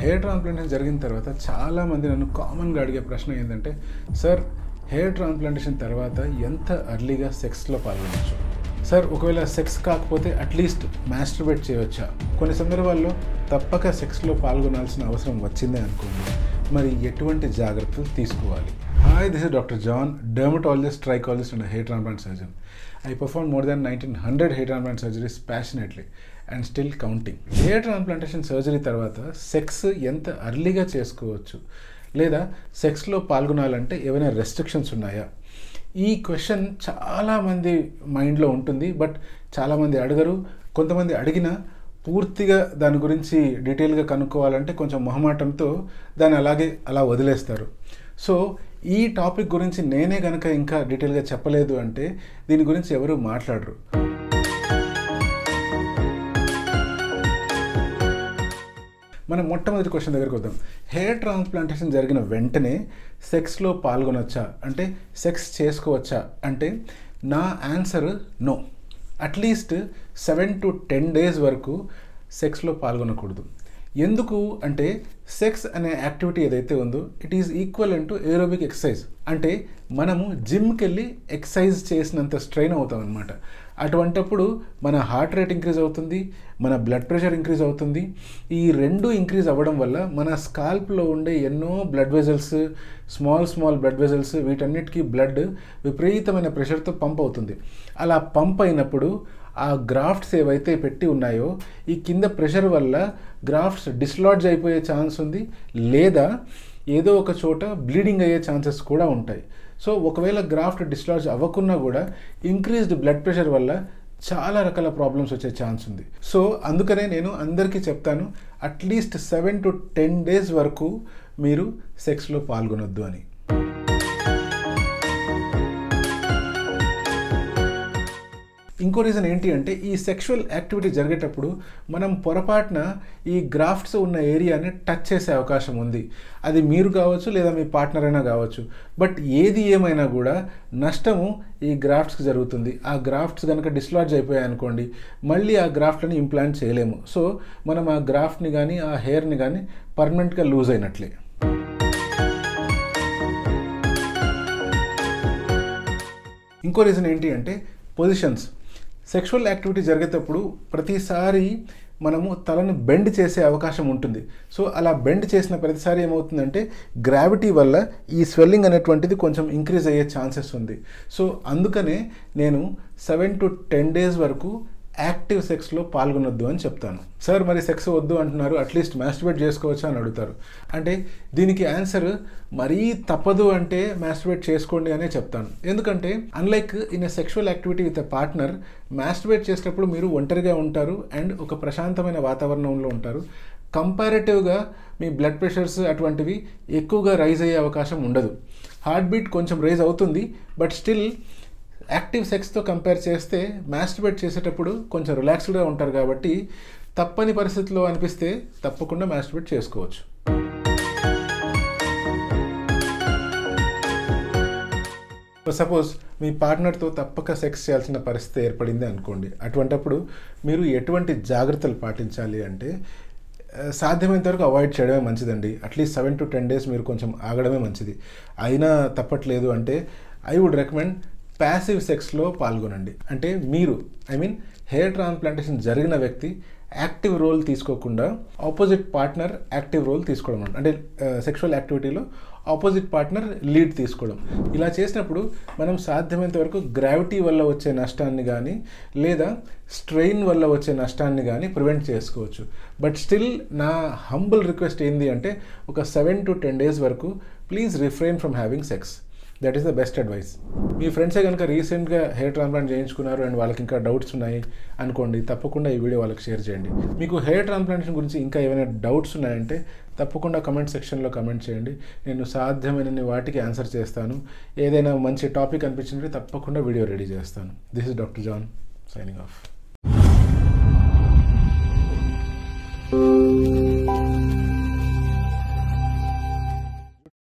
hair transplantation జరిగిన తర్వాత చాలామంది నన్ను కామన్గా అడిగే ప్రశ్న ఏంటంటే సార్ హెయిర్ ట్రాన్స్ప్లాంటేషన్ తర్వాత ఎంత అర్లీగా సెక్స్లో పాల్గొనవచ్చు సార్ ఒకవేళ సెక్స్ కాకపోతే అట్లీస్ట్ మాస్టర్బేట్ చేయవచ్చా కొన్ని సందర్భాల్లో తప్పక సెక్స్లో పాల్గొనాల్సిన అవసరం వచ్చిందే అనుకోండి మరి ఎటువంటి జాగ్రత్తలు తీసుకోవాలి hi this is doctor John dermatologist trichologist and hair transplant surgeon I perform more than nineteen hundred hair transplant surgeries passionately and still counting hair transplantation surgery తర్వాత సెక్స్ ఎంత అర్లీగా చేసుకోవచ్చు లేదా సెక్స్లో పాల్గొనాలంటే ఏమైనా రెస్ట్రిక్షన్స్ ఉన్నాయా ఈ క్వశ్చన్ చాలామంది మైండ్లో ఉంటుంది బట్ చాలామంది అడగరు కొంతమంది అడిగినా పూర్తిగా దాని గురించి డీటెయిల్గా కనుక్కోవాలంటే కొంచెం మొహమాటంతో దాన్ని అలాగే అలా వదిలేస్తారు సో ఈ టాపిక్ గురించి నేనే కనుక ఇంకా డీటెయిల్గా చెప్పలేదు అంటే దీని గురించి ఎవరు మాట్లాడరు మనం మొట్టమొదటి క్వశ్చన్ దగ్గరికి వద్దాం హెయిర్ ట్రాన్స్ప్లాంటేషన్ జరిగిన వెంటనే సెక్స్లో పాల్గొనొచ్చా అంటే సెక్స్ చేసుకోవచ్చా అంటే నా answer no at least seven to ten days వరకు సెక్స్లో పాల్గొనకూడదు ఎందుకు అంటే సెక్స్ అనే యాక్టివిటీ ఏదైతే ఉందో it is equal to aerobic exercise అంటే మనము జిమ్కి వెళ్ళి ఎక్సర్సైజ్ చేసినంత స్ట్రెయిన్ అవుతాం అనమాట అటువంటప్పుడు మన హార్ట్ రేట్ ఇంక్రీజ్ అవుతుంది మన బ్లడ్ ప్రెషర్ ఇంక్రీజ్ అవుతుంది ఈ రెండు ఇంక్రీజ్ అవ్వడం వల్ల మన స్కాల్ప్లో ఉండే ఎన్నో blood vessels small small blood vessels వీటన్నిటికీ బ్లడ్ విపరీతమైన ప్రెషర్తో పంప్ అవుతుంది అలా పంప్ అయినప్పుడు ఆ గ్రాఫ్ట్స్ ఏవైతే పెట్టి ఉన్నాయో ఈ కింద ప్రెషర్ వల్ల గ్రాఫ్ట్స్ డిస్లాడ్జ్ అయిపోయే ఛాన్స్ ఉంది లేదా ఏదో ఒక చోట బ్లీడింగ్ అయ్యే ఛాన్సెస్ కూడా ఉంటాయి సో ఒకవేళ గ్రాఫ్ట్ డిస్లాడ్జ్ అవ్వకున్నా కూడా ఇంక్రీజ్డ్ బ్లడ్ ప్రెషర్ వల్ల చాలా రకాల ప్రాబ్లమ్స్ వచ్చే ఛాన్స్ ఉంది సో అందుకనే నేను అందరికీ చెప్తాను at least seven to ten days వరకు మీరు సెక్స్లో పాల్గొనొద్దు అని ఇంకో రీజన్ ఏంటి అంటే ఈ సెక్షువల్ యాక్టివిటీ జరిగేటప్పుడు మనం పొరపాటున ఈ గ్రాఫ్ట్స్ ఉన్న ఏరియాని టచ్ చేసే అవకాశం ఉంది అది మీరు కావచ్చు లేదా మీ పార్ట్నర్ అయినా కావచ్చు బట్ ఏది ఏమైనా కూడా నష్టము ఈ గ్రాఫ్ట్స్కి జరుగుతుంది ఆ గ్రాఫ్ట్స్ కనుక డిస్లాడ్జ్ అయిపోయాయి అనుకోండి మళ్ళీ ఆ గ్రాఫ్ట్ని ఇంప్లాంట్ చేయలేము సో మనం ఆ గ్రాఫ్ట్ని కానీ ఆ హెయిర్ని కానీ పర్మనెంట్గా లూజ్ అయినట్లే ఇంకో రీజన్ ఏంటి అంటే పొజిషన్స్ సెక్షువల్ యాక్టివిటీ జరిగేటప్పుడు ప్రతిసారి మనము తలను బెండ్ చేసే అవకాశం ఉంటుంది సో అలా బెండ్ చేసిన ప్రతిసారి ఏమవుతుందంటే గ్రావిటీ వల్ల ఈ స్వెల్లింగ్ అనేటువంటిది కొంచెం ఇంక్రీజ్ అయ్యే ఛాన్సెస్ ఉంది సో అందుకనే నేను సెవెన్ టు టెన్ డేస్ వరకు యాక్టివ్ సెక్స్లో పాల్గొనొద్దు అని చెప్తాను సార్ మరి సెక్స్ వద్దు అంటున్నారు అట్లీస్ట్ మాస్టర్బేట్ చేసుకోవచ్చా అని అడుగుతారు అంటే దీనికి ఆన్సర్ మరీ తప్పదు అంటే మాస్టర్బేట్ చేసుకోండి అనే చెప్తాను ఎందుకంటే unlike in a sexual activity with a partner masturbate చేసేటప్పుడు మీరు ఒంటరిగా ఉంటారు అండ్ ఒక ప్రశాంతమైన వాతావరణంలో ఉంటారు కంపారేటివ్గా మీ బ్లడ్ ప్రెషర్స్ అటువంటివి ఎక్కువగా రైజ్ అయ్యే అవకాశం ఉండదు హార్ట్ బీట్ కొంచెం రైజ్ అవుతుంది బట్ స్టిల్ యాక్టివ్ సెక్స్తో కంపేర్ చేస్తే మాస్టర్బేట్ చేసేటప్పుడు కొంచెం రిలాక్స్డ్గా ఉంటారు కాబట్టి తప్పని పరిస్థితిలో అనిపిస్తే తప్పకుండా మాస్టర్బేట్ చేసుకోవచ్చు సపోజ్ మీ పార్ట్నర్తో తప్పక సెక్స్ చేయాల్సిన పరిస్థితి ఏర్పడింది అనుకోండి అటువంటప్పుడు మీరు ఎటువంటి జాగ్రత్తలు పాటించాలి అంటే సాధ్యమైనంత వరకు అవాయిడ్ చేయడమే మంచిదండి at least seven to ten days మీరు కొంచెం ఆగడమే మంచిది అయినా తప్పట్లేదు అంటే ఐ వుడ్ రికమెండ్ ప్యాసివ్ సెక్స్లో పాల్గొనండి అంటే మీరు ఐ మీన్ హెయిర్ ట్రాన్స్ప్లాంటేషన్ జరిగిన వ్యక్తి యాక్టివ్ రోల్ తీసుకోకుండా ఆపోజిట్ పార్ట్నర్ యాక్టివ్ రోల్ తీసుకోవడం అంటే సెక్షువల్ యాక్టివిటీలో ఆపోజిట్ పార్ట్నర్ లీడ్ తీసుకోవడం ఇలా చేసినప్పుడు మనం సాధ్యమైనంత వరకు గ్రావిటీ వల్ల వచ్చే నష్టాన్ని కానీ లేదా స్ట్రెయిన్ వల్ల వచ్చే నష్టాన్ని కానీ ప్రివెంట్ చేసుకోవచ్చు బట్ స్టిల్ నా హంబుల్ రిక్వెస్ట్ ఏంటి అంటే ఒక సెవెన్ టు టెన్ డేస్ వరకు please refrain from having sex that is the best advice మీ ఫ్రెండ్సే కనుక రీసెంట్గా హెయిర్ ట్రాన్స్ప్లాంట్ చేయించుకున్నారు అండ్ వాళ్ళకి ఇంకా డౌట్స్ ఉన్నాయి అనుకోండి తప్పకుండా ఈ వీడియో వాళ్ళకి షేర్ చేయండి మీకు హెయిర్ ట్రాన్స్ప్లాంటేషన్ గురించి ఇంకా ఏమైనా డౌట్స్ ఉన్నాయంటే తప్పకుండా కమెంట్ సెక్షన్లో కమెంట్ చేయండి నేను సాధ్యమైనన్ని వాటికి ఆన్సర్ చేస్తాను ఏదైనా మంచి టాపిక్ అనిపించినట్టు తప్పకుండా వీడియో రెడీ చేస్తాను this is doctor John signing of